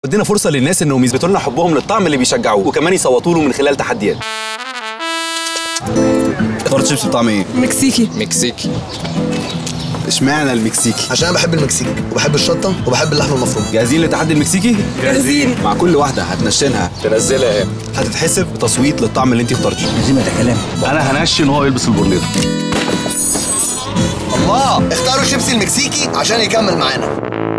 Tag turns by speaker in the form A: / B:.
A: ادينا فرصه للناس انهم يثبتوا لنا حبهم للطعم اللي بيشجعوه وكمان يصوتوا له من خلال تحديات اخترت شيبسي بطعم ايه
B: مكسيكي
C: مكسيكي
A: اشمعنى المكسيكي
D: عشان انا بحب المكسيك وبحب الشطه وبحب اللحمه المفرومه
A: جاهزين للتحدي المكسيكي
B: جاهزين
A: مع كل واحده هتنشنها
C: تنزلها
A: هتتحسب تصويت للطعم اللي انت اخترتيه
E: عزيمة ده كلام
F: انا هنشن وهو يلبس البورنيطه
D: الله اختاروا شيبسي المكسيكي عشان يكمل معانا